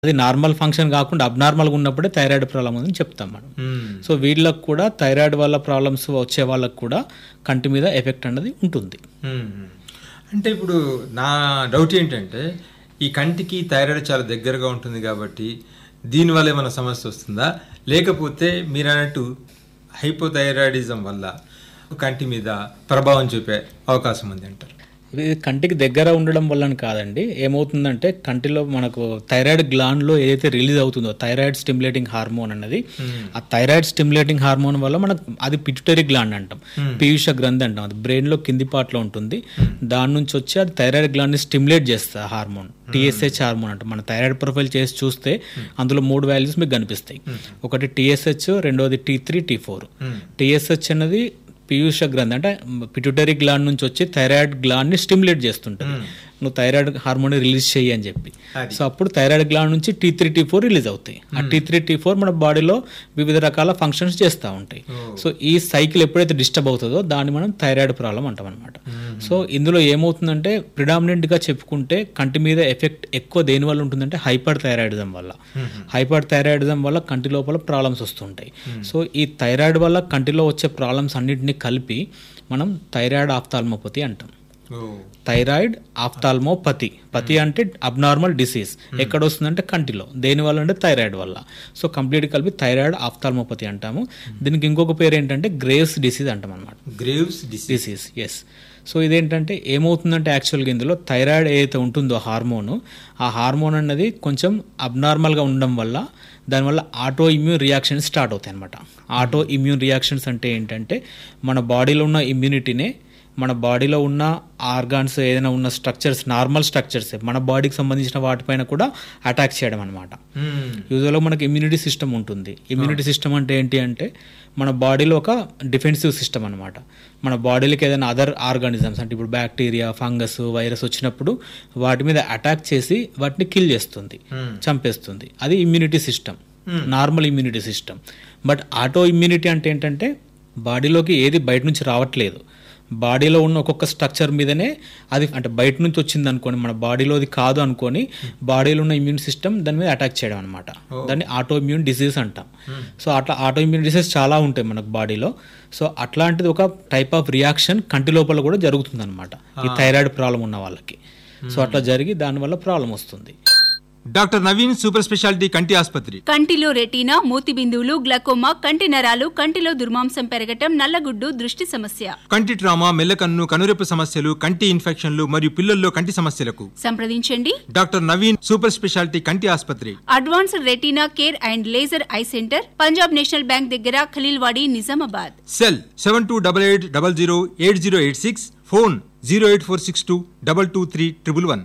అది normal function కాకుండా అబ్నార్మల్గా ఉన్నప్పుడే థైరాయిడ్ ప్రాబ్లం ఉందని చెప్తాం మనం సో వీళ్ళకి కూడా థైరాయిడ్ వల్ల ప్రాబ్లమ్స్ వచ్చే వాళ్ళకి కూడా కంటి మీద ఎఫెక్ట్ అన్నది ఉంటుంది మ్మ్. అంటే ఇప్పుడు నా డౌట్ ఏంటంటే ఈ కంటికి థైరాయిడ్ చాలా దగ్గరగా ఉంటుంది కాబట్టి దీనివల్ల ఏమైనా సమస్య వస్తుందా లేకపోతే మీరు అన్నట్టు హైపోథైరాయిడిజం వల్ల కంటి మీద ప్రభావం చూపే అవకాశం ఉంది అంటారు ఇది కంటికి దగ్గర ఉండడం వల్ల కాదండి ఏమవుతుందంటే కంటిలో మనకు థైరాయిడ్ గ్లాండ్లో ఏదైతే రిలీజ్ అవుతుందో థైరాయిడ్ స్టిమ్యులేటింగ్ హార్మోన్ అన్నది ఆ థైరాయిడ్ స్టిమ్యులేటింగ్ హార్మోన్ వల్ల మనకు అది పిట్యూటరీ గ్లాండ్ అంటాం పీయూష గ్రంథి అంటాం అది బ్రెయిన్ లో కింది పార్ట్లో ఉంటుంది దాని నుంచి వచ్చి అది థైరాయిడ్ గ్లాండ్ ని స్టిమ్యులేట్ చేస్తుంది హార్మోన్ టీఎస్హెచ్ హార్మోన్ అంటాం మన థైరాయిడ్ ప్రొఫైల్ చేసి చూస్తే అందులో మూడు వాల్యూస్ మీకు కనిపిస్తాయి ఒకటి టీఎస్హెచ్ రెండోది T three T four TSH అనేది పీయూష గ్రంథి అంటే పిట్యూటరీ గ్లాండ్ నుంచి వచ్చి థైరాయిడ్ గ్లాండ్ ని స్టిమ్యులేట్ చేస్తుంటుంది నువ్వు థైరాయిడ్ హార్మోన్ రిలీజ్ చెయ్యి అని చెప్పి అది. సో అప్పుడు థైరాయిడ్ గ్లాండ్ నుంచి T three T four release అవుతాయి ఆ టీ త్రీ టీ ఫోర్ మన బాడీలో వివిధ రకాల ఫంక్షన్స్ చేస్తూ ఉంటాయి సో ఈ సైకిల్ ఎప్పుడైతే డిస్టర్బ్ అవుతుందో దాన్ని మనం థైరాయిడ్ ప్రాబ్లం అంటాం అనమాట సో ఇందులో ఏమవుతుందంటే predominant గా చెప్పుకుంటే కంటి మీద ఎఫెక్ట్ ఎక్కువ దేని వల్ల ఉంటుందంటే హైపర్ థైరాయిడిజం వల్ల హైపర్ థైరాయిడిజం వల్ల కంటి లోపల ప్రాబ్లమ్స్ వస్తుంటాయి సో ఈ థైరాయిడ్ వల్ల కంటిలో వచ్చే ప్రాబ్లమ్స్ అన్నిటిని కలిపి మనం థైరాయిడ్ ఆఫ్థాల్మోపతి అంటాం ఓ థైరాయిడ్ ఆఫ్థాల్మోపతి పతి అంటే అబ్నార్మల్ డిసీజ్ ఎక్కడ వస్తుందంటే కంటిలో దేని వల్ల అంటే థైరాయిడ్ వల్ల సో కంప్లీట్ కలిపి థైరాయిడ్ ఆఫ్థాల్మోపతి అంటాము దీనికి ఇంకొక పేరు ఏంటంటే గ్రేవ్స్ డిసీజ్ అంటాం అనమాట Graves disease disease yes so ఇదేంటంటే ఏమవుతుందంటే యాక్చువల్గా ఇందులో థైరాయిడ్ ఏదైతే ఉంటుందో హార్మోన్ ఆ హార్మోన్ అన్నది కొంచెం అబ్నార్మల్గా ఉండడం వల్ల దానివల్ల ఆటో ఇమ్యూన్ రియాక్షన్స్ స్టార్ట్ అవుతాయి అనమాట ఆటో ఇమ్యూన్ రియాక్షన్స్ అంటే ఏంటంటే మన బాడీలో ఉన్న ఇమ్యూనిటీనే మన బాడీలో ఉన్న ఆర్గాన్స్ ఏదైనా ఉన్న స్ట్రక్చర్స్ నార్మల్ స్ట్రక్చర్స్ మన బాడీకి సంబంధించిన వాటిపైన కూడా అటాక్ చేయడం అనమాట యూజువల్గా మనకి ఇమ్యూనిటీ సిస్టమ్ ఉంటుంది ఇమ్యూనిటీ సిస్టమ్ అంటే ఏంటి అంటే మన బాడీలో ఒక డిఫెన్సివ్ సిస్టమ్ అనమాట మన బాడీలోకి ఏదైనా అదర్ ఆర్గానిజమ్స్ అంటే ఇప్పుడు బ్యాక్టీరియా ఫంగస్ వైరస్ వచ్చినప్పుడు వాటి మీద అటాక్ చేసి వాటిని కిల్ చేస్తుంది చంపేస్తుంది అది immunity system normal immunity system but autoimmunity అంటే ఏంటంటే బాడీలోకి ఏది బయట నుంచి రావట్లేదు బాడీలో ఉన్న ఒక్కొక్క స్ట్రక్చర్ మీదనే అది అంటే బయట నుంచి వచ్చింది అనుకోని మన బాడీలోది కాదు అనుకొని బాడీలో ఉన్న ఇమ్యూన్ సిస్టమ్ దాని మీద అటాక్ చేయడం అనమాట దాన్ని ఆటో ఇమ్యూన్ డిసీజ్ అంటాం సో అట్లా ఆటో ఇమ్యూన్ డిసీజ్ చాలా ఉంటాయి మనకు బాడీలో సో అట్లాంటిది ఒక టైప్ ఆఫ్ రియాక్షన్ కంటి లోపల కూడా జరుగుతుంది అనమాట ఈ థైరాయిడ్ ప్రాబ్లం ఉన్న వాళ్ళకి సో అట్లా జరిగి దానివల్ల ప్రాబ్లం వస్తుంది డాక్టర్ నవీన్ సూపర్ స్పెషాలిటీ కంటి ఆసుపత్రి కంటిలో రెటీనా మూతి బిందువులు గ్లకోమా కంటి నరాలు కంటిలో దుర్మాంసం పెరగటం నల్లగుడ్డు దృష్టి సమస్య కంటి ట్రామా మెల్లకన్ను కనురెప్ప సమస్యలు కంటి ఇన్ఫెక్షన్లు మరియు పిల్లల్లో కంటి సమస్యలకు సంప్రదించండి డాక్టర్ నవీన్ సూపర్ స్పెషాలిటీ కంటి ఆసుపత్రి advanced retina care and laser eye centre Punjab National Bank దగ్గర Khaleelwadi Nizamabad cell seven two double eight double zero eight zero eight six phone zero eight four six two double two three triple one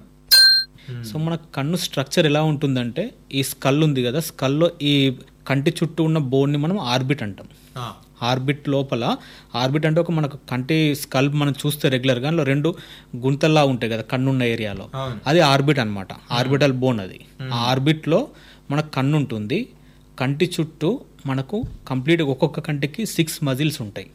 so మన కన్ను structure ఎలా ఉంటుందంటే ఈ skull ఉంది కదా స్కల్లో ఈ కంటి చుట్టూ ఉన్న బోన్ని మనం ఆర్బిట్ అంటాం ఆర్బిట్ లోపల ఆర్బిట్ అంటే ఒక మనకు కంటి స్కల్ మనం చూస్తే రెగ్యులర్గా అందులో రెండు గుంతల్లా ఉంటాయి కదా కన్ను ఉన్న ఏరియాలో అవును. అది ఆర్బిట్ అన్నమాట ఆర్బిటల్ బోన్ అది ఆ ఆర్బిట్లో మనకు కన్ను ఉంటుంది కంటి చుట్టూ మనకు కంప్లీట్ ఒక్కొక్క కంటికి సిక్స్ మజిల్స్ ఉంటాయి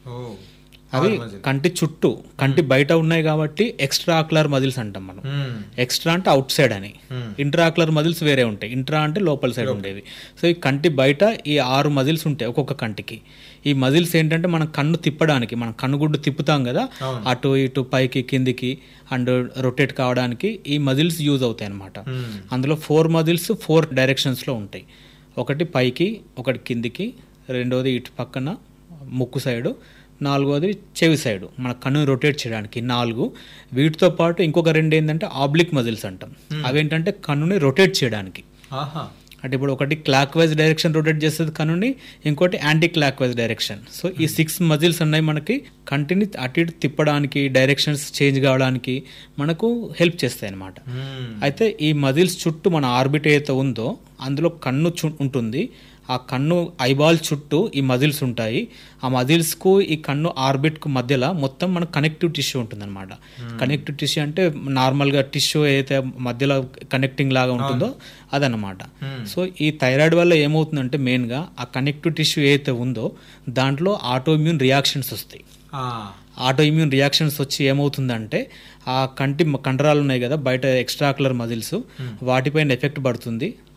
అవి కంటి చుట్టూ కంటి బయట ఉన్నాయి కాబట్టి ఎక్స్ట్రా ఆక్యులర్ మజిల్స్ అంటాం మనం ఎక్స్ట్రా అంటే అవుట్ సైడ్ అని ఇంట్రా ఆక్యులర్ మజిల్స్ వేరే ఉంటాయి ఇంట్రా అంటే లోపల సైడ్ ఉండేవి సో ఈ కంటి బయట ఈ ఆరు మజిల్స్ ఉంటాయి ఒక్కొక్క కంటికి ఈ మజిల్స్ ఏంటంటే మనం కన్ను తిప్పడానికి మనం కన్నుగుడ్డు తిప్పుతాం కదా అటు ఇటు పైకి కిందికి అండ్ రొటేట్ కావడానికి ఈ మజిల్స్ యూజ్ అవుతాయి అన్నమాట అందులో ఫోర్ మజిల్స్ ఫోర్ డైరెక్షన్స్లో ఉంటాయి ఒకటి పైకి ఒకటి కిందికి రెండోది ఇటు పక్కన ముక్కు సైడు నాలుగోది చెవి సైడు మన కన్ను రొటేట్ చేయడానికి నాలుగు వీటితో పాటు ఇంకొక రెండు ఏంటంటే ఆబ్లిక్ మజిల్స్ అంటాం అవేంటంటే కన్నుని రొటేట్ చేయడానికి ఆహా అంటే ఇప్పుడు ఒకటి క్లాక్ వైజ్ డైరెక్షన్ రొటేట్ చేస్తుంది కనుని ఇంకోటి anticlockwise direction so ఈ సిక్స్ మజిల్స్ ఉన్నాయి మనకి కంటిని అటు ఇటు తిప్పడానికి డైరెక్షన్స్ చేంజ్ కావడానికి మనకు హెల్ప్ చేస్తాయి అన్నమాట అయితే ఈ మజిల్స్ చుట్టూ మన ఆర్బిట్ ఏదైతే ఉందో అందులో కన్ను చు- ఉంటుంది ఆ కన్ను ఐబాల్ చుట్టూ ఈ మజిల్స్ ఉంటాయి ఆ మజిల్స్కు ఈ కన్ను ఆర్బిట్కు మధ్యలో మొత్తం మన కనెక్టివ్ టిష్యూ ఉంటుంది అనమాట కనెక్టివ్ టిష్యూ అంటే నార్మల్గా టిష్యూ ఏదైతే మధ్యలో కనెక్టింగ్ లాగా ఉంటుందో అదనమాట సో ఈ థైరాయిడ్ వల్ల ఏమవుతుందంటే మెయిన్గా ఆ కనెక్టివ్ టిష్యూ ఏదైతే ఉందో దాంట్లో ఆటో ఇమ్యూన్ రియాక్షన్స్ వస్తాయి ఆటో ఇమ్యూన్ రియాక్షన్స్ వచ్చి ఏమవుతుందంటే ఆ కంటి కండరాలు ఉన్నాయి కదా బయట ఎక్స్ట్రా ఆక్యులర్ మజిల్స్ వాటిపైన ఎఫెక్ట్ పడుతుంది